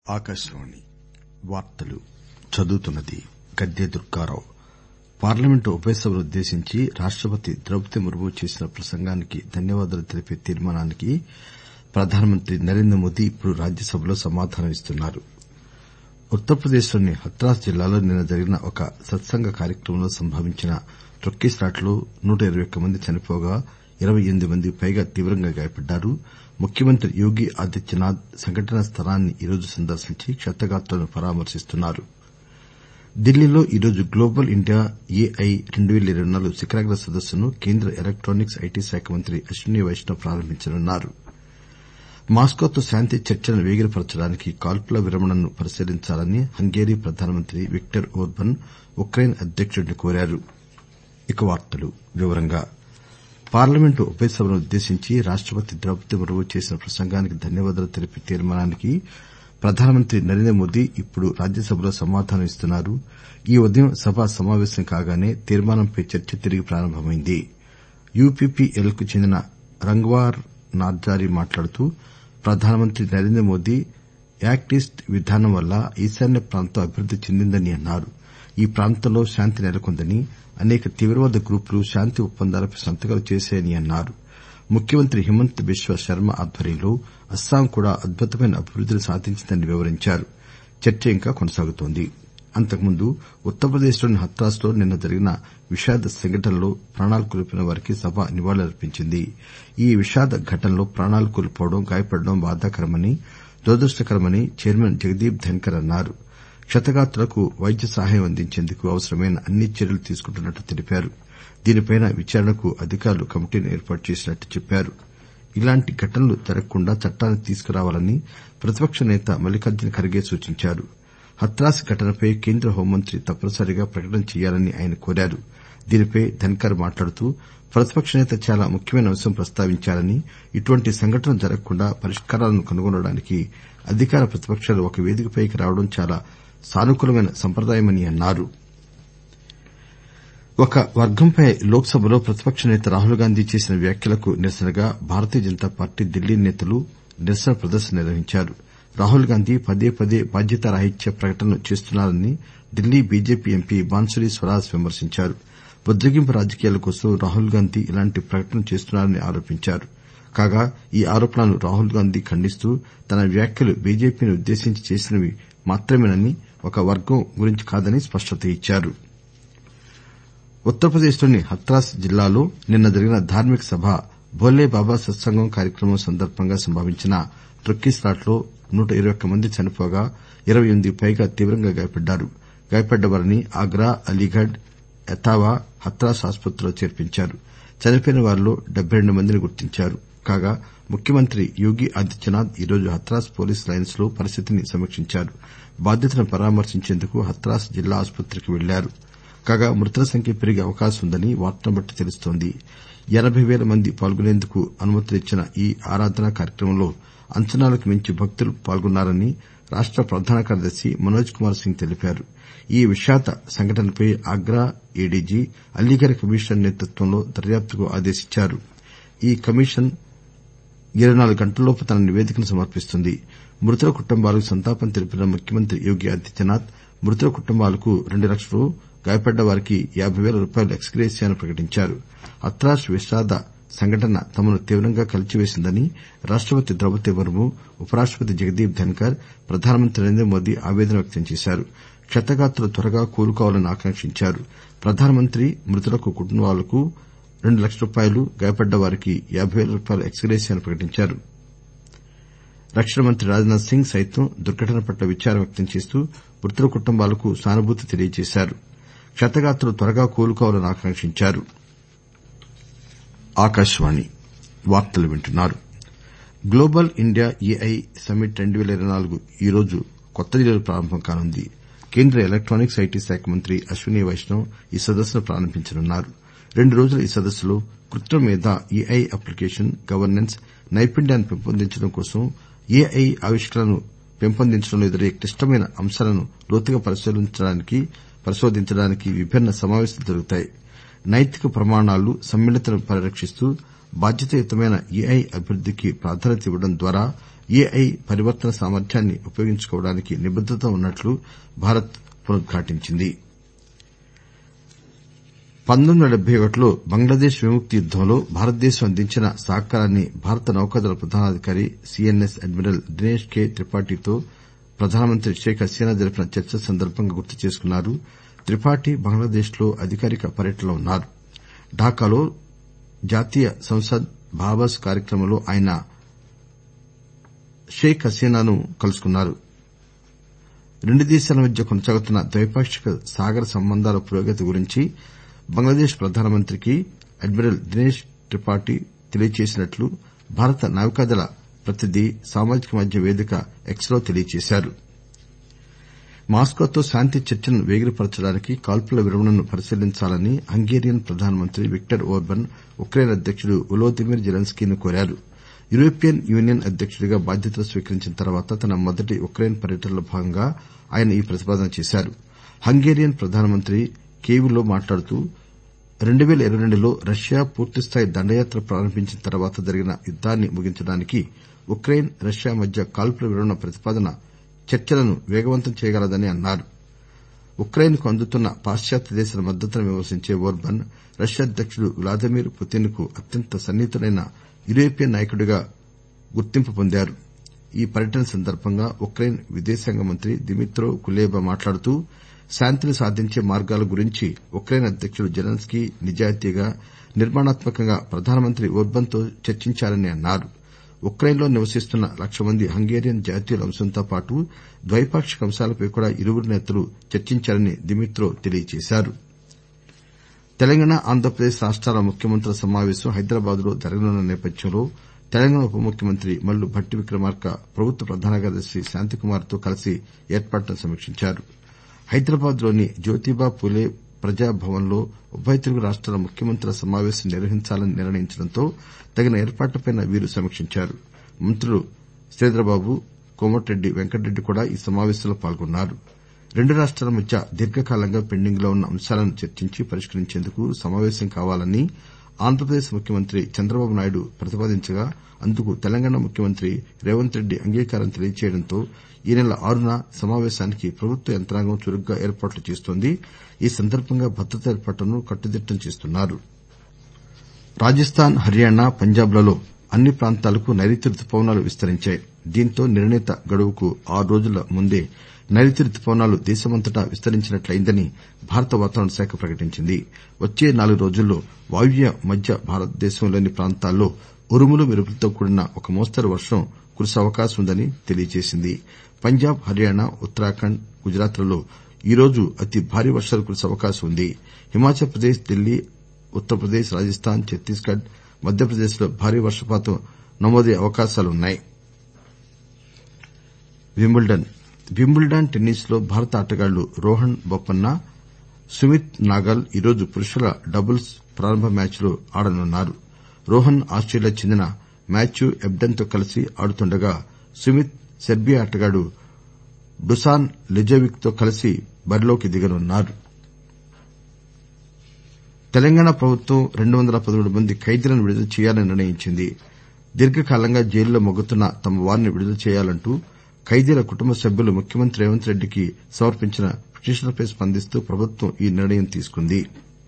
ఆకాశవాణి వార్తలు చదువుతున్నది గద్దె దుర్గారావు పార్లమెంటు ఉభయ సభలను ఉద్దేశించి రాష్టపతి ద్రౌపది ముర్ము చేసిన ప్రసంగానికి ధన్యవాదాలు తెలిపే తీర్మానానికి ప్రధానమంత్రి నరేంద్రమోదీ ఇప్పుడు రాజ్యసభలో సమాధానం ఇస్తున్నారు ఉత్తరప్రదేశ్ లోని హత్రాస్ జిల్లాలో నిన్న జరిగిన ఒక సత్సంగ కార్యక్రమంలో సంభవించిన తొక్కిసలాటలో నూట ఇరవై ఒక్క మంది చనిపోగా ఇరవై ఎనిమిది మందికి పైగా తీవ్రంగా గాయపడ్డారు ముఖ్యమంత్రి యోగి ఆదిత్యనాథ్ సంఘటనా స్థలాన్ని ఈరోజు సందర్శించి క్షతగాత్రులను పరామర్శిస్తున్నారు ఢిల్లీలో ఈరోజు గ్లోబల్ ఇండియా ఏఐ రెండు పేల ఇరవై నాలుగు శిఖరాగ్ర సదస్సును కేంద్ర ఎలక్టానిక్స్ ఐటి శాఖ మంత్రి అశ్విని వైష్ణవ్ ప్రారంభించనున్నారు మాస్కోతో శాంతి చర్చలను వేగిరపరచడానికి కాల్పుల విరమణను పరిశీలించాలని హంగేరీ ప్రధానమంత్రి విక్టర్ ఓర్బన్ ఉక్రెయిన్ అధ్యకుడిని కోరారు పార్లమెంటు ఉభయ సభలను ఉద్దేశించి రాష్టపతి ద్రౌపది ముర్ము చేసిన ప్రసంగానికి ధన్యవాదాలు తెలిపే తీర్మానానికి ప్రధానమంత్రి నరేంద్రమోదీ ఇప్పుడు రాజ్యసభలో సమాధానం ఇస్తున్నారు ఈ ఉదయం సభ సమాపేశం కాగానే తీర్మానంపై చర్చ తిరిగి ప్రారంభమైంది యూపీపీఎల్ కు చెందిన రంగ్వార్ నార్జారీ మాట్లాడుతూ ప్రధానమంత్రి నరేంద్రమోదీ యాక్ట్ ఈస్ట్ విధానం వల్ల ఈశాన్య ప్రాంతం అభివృద్ది చెందిందని అన్నారు ఈ ప్రాంతంలో శాంతి నెలకొందని అనేక తీవ్రవాద గ్రూపులు శాంతి ఒప్పందాలపై సంతకాలు చేశాయని అన్నారు ముఖ్యమంత్రి హిమంత బిశ్వ శర్మ ఆధ్వర్యంలో అస్పాం కూడా అద్భుతమైన అభివృద్దిని సాధించిందని వివరించారు చర్చ ఇంకా కొనసాగుతోంది అంతకుముందు ఉత్తరప్రదేశ్ లోని హత్రాస్ లో నిన్న జరిగిన విషాద సంఘటనలో ప్రాణాలు కోల్పోయిన వారికి సభ నివాళులర్పించింది ఈ విషాద ఘటనలో ప్రాణాలు కోల్పోవడం గాయపడడం బాధాకరమని దురదృష్టకరమని చైర్మన్ జగదీప్ ధన్కర్ అన్నారు క్షతగాత్రులకు వైద్య సహాయం అందించేందుకు అవసరమైన అన్ని చర్యలు తీసుకుంటున్నట్లు తెలిపారు దీనిపై విచారణకు అధికారులు కమిటీని ఏర్పాటు చేసినట్లు చెప్పారు ఇలాంటి ఘటనలు జరగకుండా చట్టాన్ని తీసుకురావాలని ప్రతిపక్ష నేత మల్లికార్జున ఖర్గే సూచించారు హత్రాస్ ఘటనపై కేంద్ర హోంమంత్రి తప్పనిసరిగా ప్రకటన చేయాలని ఆయన కోరారు దీనిపై ధన్కర్ మాట్లాడుతూ ప్రతిపక్ష నేత చాలా ముఖ్యమైన అంశం ప్రస్తావించారని ఇటువంటి సంఘటనలు జరగకుండా పరిష్కారాలను కనుగొనడానికి అధికార ప్రతిపక్షాలు ఒక వేదికపైకి రావడం చాలా సానుకూలమైన సంప్రదాయమని అన్నారు ఒక వర్గంపై లోక్ సభలో ప్రతిపక్ష నేత రాహుల్ గాంధీ చేసిన వ్యాఖ్యలకు నిరసనగా భారతీయ జనతా పార్టీ ఢిల్లీ నేతలు నిరసన ప్రదర్శన నిర్వహించారు రాహుల్ గాంధీ పదే పదే బాధ్యతారాహిత్య ప్రకటనలు చేస్తున్నారని ఢిల్లీ బీజేపీ ఎంపీ బాన్సురి స్వరాజ్ విమర్శించారు బుద్దగింపు రాజకీయాల కోసం రాహుల్ గాంధీ ఇలాంటి ప్రకటనలు చేస్తున్నారని ఆరోపించారు కాగా ఈ ఆరోపణలను రాహుల్ గాంధీ ఖండిస్తూ తన వ్యాఖ్యలు బీజేపీని ఉద్దేశించి చేసినవి మాత్రమేనని ఒక వర్గం గురించి కాదని స్పష్టత ఇచ్చారు ఉత్తరప్రదేశ్ లోని హత్రాస్ జిల్లాలో నిన్న జరిగిన ధార్మిక సభ భోలే బాబా సత్సంగం కార్యక్రమం సందర్బంగా సంభవించిన తొక్కిసలాటలో నూట ఇరవై ఒక్క మంది చనిపోగా ఇరవై ఎనిమిదికి పైగా తీవ్రంగా గాయపడ్డారు గాయపడ్డ వారిని ఆగ్రా అలీఘడ్ ఎతావా హత్రాస్ ఆసుపత్రుల్లో చేర్పించారు చనిపోయిన వారిలో డెబ్బై రెండు మందిని గుర్తించారు కాగా ముఖ్యమంత్రి యోగి ఆదిత్యనాథ్ ఈరోజు హత్రాస్ పోలీస్ లైన్స్ లో పరిస్థితిని సమీక్షించారు బాధితులను పరామర్శించేందుకు హత్రాస్ జిల్లా ఆసుపత్రికి వెళ్లారు కాగా మృతుల సంఖ్య పెరిగే అవకాశం ఉందని వార్తలను బట్టి తెలుస్తోంది ఎనబై పేల మంది పాల్గొనేందుకు అనుమతులిచ్చిన ఈ ఆరాధనా కార్యక్రమంలో అంచనాలకు మించి భక్తులు పాల్గొన్నారని రాష్ట ప్రధాన కార్యదర్శి మనోజ్ కుమార్ సింగ్ తెలిపారు ఈ విషాద సంఘటనపై ఆగ్రా ఏడీజీ అలీఘర్ కమిషనర్ నేతృత్వంలో దర్యాప్తుకు ఆదేశించారు ఈ కమిషన్ ఇరవై నాలుగు గంటల్లోపు తన నివేదికను సమర్పిస్తుంది మృతుల కుటుంబాలకు సంతాపం తెలిపిన ముఖ్యమంత్రి యోగి ఆదిత్యనాథ్ మృతుల కుటుంబాలకు రెండు లక్షలు గాయపడ్డ వారికి యాబై పేల రూపాయల ఎక్స్ గ్రేషియాను ప్రకటించారు హత్రాస్ విషాద సంఘటన తమను తీవ్రంగా కలిచివేసిందని రాష్టపతి ద్రౌపది ముర్ము ఉపరాష్టపతి జగదీప్ ధన్కర్ ప్రధానమంత్రి నరేంద్రమోదీ ఆవేదన వ్యక్తం చేశారు క్షతగాత్రులు త్వరగా కోలుకోవాలని ఆకాంక్షించారు ప్రధానమంత్రి మృతుల కుటుంబాలకు రెండు లక్షల రూపాయలు గాయపడ్డ వారికి యాబై పేల రూపాయల ఎక్స్ గ్రేషియాను ప్రకటించారు రక్షణ మంత్రి రాజ్ నాథ్ సింగ్ సైతం దుర్ఘటన పట్ల విచారం వ్యక్తం చేస్తూ మృతుల కుటుంబాలకు సానుభూతి తెలియజేశారు క్షతగాత్రులు త్వరగా కోలుకోవాలని ఆకాంక్షించారు గ్లోబల్ ఇండియా ఏఐ సమ్మిట్ రెండు పేల ఇరవై నాలుగు ఈరోజు కొత్తదిల్లీలో ప్రారంభం కానుంది కేంద్ర ఎలక్టానిక్స్ ఐటి శాఖ మంత్రి అశ్విని వైష్ణవ్ ఈ సదస్సును ప్రారంభించనున్నారు రెండు రోజుల ఈ సదస్సులో కృత్రిమ మేధ ఏఐ అప్లికేషన్ గవర్నెన్స్ నైపుణ్యాన్ని పెంపొందించడం కోసం ఏఐ ఆవిష్కరణలను పెంపొందించడంలో ఎదురయ్యే క్లిష్టమైన అంశాలను లోతుగా పరిశోధించడానికి విభిన్న సమావేశాలు జరుగుతాయి నైతిక ప్రమాణాలు సమ్మిళితను పరిరక్షిస్తూ బాధ్యతాయుతమైన ఏఐ అభివృద్దికి ప్రాధాన్యత ఇవ్వడం ద్వారా ఏఐ పరివర్తన సామర్థ్యాన్ని ఉపయోగించుకోవడానికి నిబద్దత ఉన్నట్లు భారత్ పునరుద్ఘాటించింది పంతొమ్మిది వందల డెబ్బై ఒకటిలో బంగ్లాదేశ్ విముక్తి యుద్దంలో భారతదేశం అందించిన సహకారాన్ని భారత నౌకాదళ ప్రధానాధికారి సిఎన్ఎస్ అడ్మిరల్ దినేష్ కె త్రిపాఠితో ప్రధానమంత్రి షేక్ హసీనా జరిపిన చర్చ సందర్భంగా గుర్తు చేసుకున్నారు త్రిపాఠి బంగ్లాదేశ్ లో అధికారిక పర్యటనలో ఉన్నారు ఢాకాలో జాతీయ సంసద్ భాబస్ కార్యక్రమంలో ఆయన షేక్ హసీనాను కలుసుకున్నారు రెండు దేశాల మధ్య కొనసాగుతున్న ద్వైపాక్షిక సాగర సంబంధాల పురోగతి గురించి బంగ్లాదేశ్ ప్రధానమంత్రికి అడ్మిరల్ దినేష్ త్రిపాఠి తెలియజేసినట్లు భారత నావికాదళ ప్రతినిధి సామాజిక మాధ్యమ వేదిక ఎక్స్ లో తెలియజేశారు మాస్కోతో శాంతి చర్చలను వేగిరపరచడానికి కాల్పుల విరమణను పరిశీలించాలని హంగేరియన్ ప్రధానమంత్రి విక్టర్ ఓర్బన్ ఉక్రెయిన్ అధ్యకుడు వొలోదిమిర్ జెలెన్స్కీని కోరారు యూరోపియన్ యూనియన్ అధ్యకుడిగా బాధ్యతలు స్వీకరించిన తర్వాత తన మొదటి ఉక్రెయిన్ పర్యటనలో భాగంగా ఆయన ఈ ప్రతిపాదన చేశారు హంగేరియన్ ప్రధానమంత్రి కీవ్ లో మాట్లాడుతూ రెండు పేల ఇరవై రెండులో రష్యా పూర్తిస్థాయి దండయాత్ర ప్రారంభించిన తర్వాత జరిగిన యుద్దాన్ని ముగించడానికి ఉక్రెయిన్ రష్యా మధ్య కాల్పుల విరమణ ప్రతిపాదన చర్చలను వేగవంతం చేయగలదని అన్నారు ఉక్రెయిన్ కు అందుతున్న పాశ్చాత్య దేశాల మద్దతును విమర్శించే ఓర్బన్ రష్యా అధ్యకుడు వ్లాదిమిర్ పుతిన్ కు అత్యంత సన్నిహితుడైన యూరోపియన్ నాయకుడిగా గుర్తింపు పొందారు ఈ పర్యటన సందర్భంగా ఉక్రెయిన్ విదేశాంగ మంత్రి దిమిత్రో కులేబా మాట్లాడుతూ శాంతిని సాధించే మార్గాల గురించి ఉక్రెయిన్ అధ్యకుడు జెలెన్స్కీ నిజాయితీగా నిర్మాణాత్మకంగా ప్రధానమంత్రి ఓర్బన్ తో చర్చించారని అన్నారు ఉక్రెయిన్ లో నివసిస్తున్న లక్ష మంది హంగేరియన్ జాతీయుల అంశంతో పాటు ద్వైపాక్షిక అంశాలపై కూడా ఇరువురు నేతలు చర్చించారని దిమిత్రో తెలియజేశారు తెలంగాణ ఆంధ్రప్రదేశ్ రాష్టాల ముఖ్యమంత్రుల సమావేశం హైదరాబాద్ లో జరగనున్న నేపథ్యంలో తెలంగాణ ఉప ముఖ్యమంత్రి మల్లు భట్టి విక్రమార్క ప్రభుత్వ ప్రధాన కార్యదర్శి శాంతికుమార్ తో కలిసి ఏర్పాట్లను సమీక్షించారు హైదరాబాద్ లోని జ్యోతిబా పూలే ప్రజాభవన్ లో ఉభయ తెలుగు రాష్టాల ముఖ్యమంత్రుల సమావేశం నిర్వహించాలని నిర్ణయించడంతో తగిన ఏర్పాట్లపై వీరు సమీక్షించారు మంత్రులు శ్రీధర్బాబు కోమటిరెడ్డి వెంకటరెడ్డి కూడా ఈ సమావేశంలో పాల్గొన్నారు రెండు రాష్టాల మధ్య దీర్ఘకాలంగా పెండింగ్ లో ఉన్న అంశాలను చర్చించి పరిష్కరించేందుకు సమావేశం కావాలని ఆంధ్రప్రదేశ్ ముఖ్యమంత్రి చంద్రబాబు నాయుడు ప్రతిపాదించగా అందుకు తెలంగాణ ముఖ్యమంత్రి రేవంత్ రెడ్డి అంగీకారం తెలియజేయడంతో ఈ నెల ఆరున సమావేశానికి ప్రభుత్వ యంత్రాంగం చురుగ్గా ఏర్పాట్లు చేస్తోంది ఈ సందర్భంగా భద్రతా ఏర్పాట్లను కట్టుదిట్టం చేస్తున్నారు రాజస్థాన్ హర్యానా పంజాబ్ లలో అన్ని ప్రాంతాలకు నైరుతి రుతుపవనాలు విస్తరించాయి దీంతో నిర్ణీత గడువుకు ఆరు రోజుల ముందే నైరుతి రుతుపవనాలు దేశమంతటా విస్తరించినట్లయిందని భారత వాతావరణ శాఖ ప్రకటించింది వచ్చే నాలుగు రోజుల్లో వాయువ్య మధ్య భారతదేశంలోని ప్రాంతాల్లో ఉరుములు మెరుపులతో కూడిన ఒక మోస్తరు వర్షం కురిసే అవకాశం ఉందని తెలియజేసింది పంజాబ్ హర్యానా ఉత్తరాఖండ్ గుజరాత్ లలో ఈరోజు అతి భారీ వర్షాలు కురిసే అవకాశం ఉంది హిమాచల్ ప్రదేశ్ ఢిల్లీ ఉత్తరప్రదేశ్ రాజస్థాన్ ఛత్తీస్ గఢ్ మధ్యప్రదేశ్ లో భారీ వర్షపాతం నమోదయ్యే అవకాశాలున్నాయి వింబుల్డన్ టెన్నిస్ లో భారత ఆటగాళ్లు రోహన్ బొపన్న సుమిత్ నాగల్ ఈరోజు పురుషుల డబుల్స్ ప్రారంభ మ్యాచ్ లో ఆడనున్నారు రోహన్ ఆస్టేలియాకు చెందిన మాథ్యూ ఎబ్డెన్ తో కలిసి ఆడుతుండగా సుమిత్ సెర్బియా ఆటగాడు డుసాన్ లెజోవిక్ తో కలిసి బరిలోకి దిగనున్నారు తెలంగాణ ప్రభుత్వం రెండు వందల పదమూడు మంది ఖైదీలను విడుదల చేయాలని నిర్ణయించింది దీర్ఘకాలంగా జైలులో మగ్గుతున్న తమ వారిని విడుదల చేయాలంటూ ఖైదీల కుటుంబ సభ్యులు ముఖ్యమంత్రి రేవంత్ రెడ్డికి సమర్పించిన పిటిషన్లపై స్పందిస్తూ ప్రభుత్వం ఈ నిర్ణయం తీసుకుంది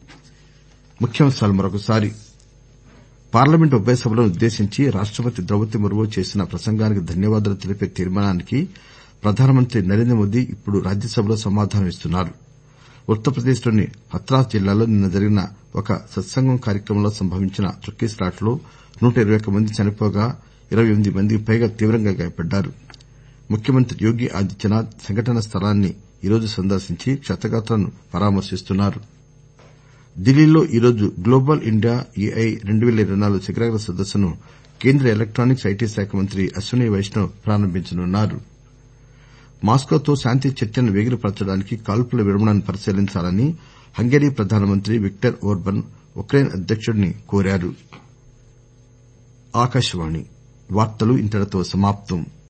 పార్లమెంట్ ఉభయ సభలను ఉద్దేశించి రాష్టపతి ద్రౌపది ముర్ము చేసిన ప్రసంగానికి ధన్యవాదాలు తెలిపే తీర్మానానికి ప్రధానమంత్రి నరేంద్ర మోదీ ఇప్పుడు రాజ్యసభలో సమాధానం ఇస్తున్నారు ఉత్తరప్రదేశ్ లోని హత్రాస్ జిల్లాలో నిన్న జరిగిన ఒక సత్సంగం కార్యక్రమంలో సంభవించిన తొక్కిసలాటలో నూట ఇరవై ఒక్క మంది చనిపోగా ఇరవై ఎనిమిది మందికి పైగా తీవ్రంగా గాయపడ్డారు ముఖ్యమంత్రి యోగి ఆదిత్యనాథ్ సంఘటనా స్థలాన్ని ఈరోజు సందర్శించి క్షతగాత్రులను పరామర్శిస్తున్నారు ఢిల్లీలో ఈరోజు గ్లోబల్ ఇండియా ఏఐ రెండు పేల ఇరవై నాలుగు శిఖరాగ్ర సదస్సును కేంద్ర ఎలక్టానిక్స్ ఐటి శాఖ మంత్రి అశ్వనీ వైష్ణవ్ ప్రారంభించనున్నారు మాస్కోతో శాంతి చర్చలను వేగిరపరచడానికి కాల్పుల విరమణను పరిశీలించాలని హంగేరీ ప్రధానమంత్రి విక్టర్ ఓర్బన్ ఉక్రెయిన్ అధ్యకుడిని కోరారు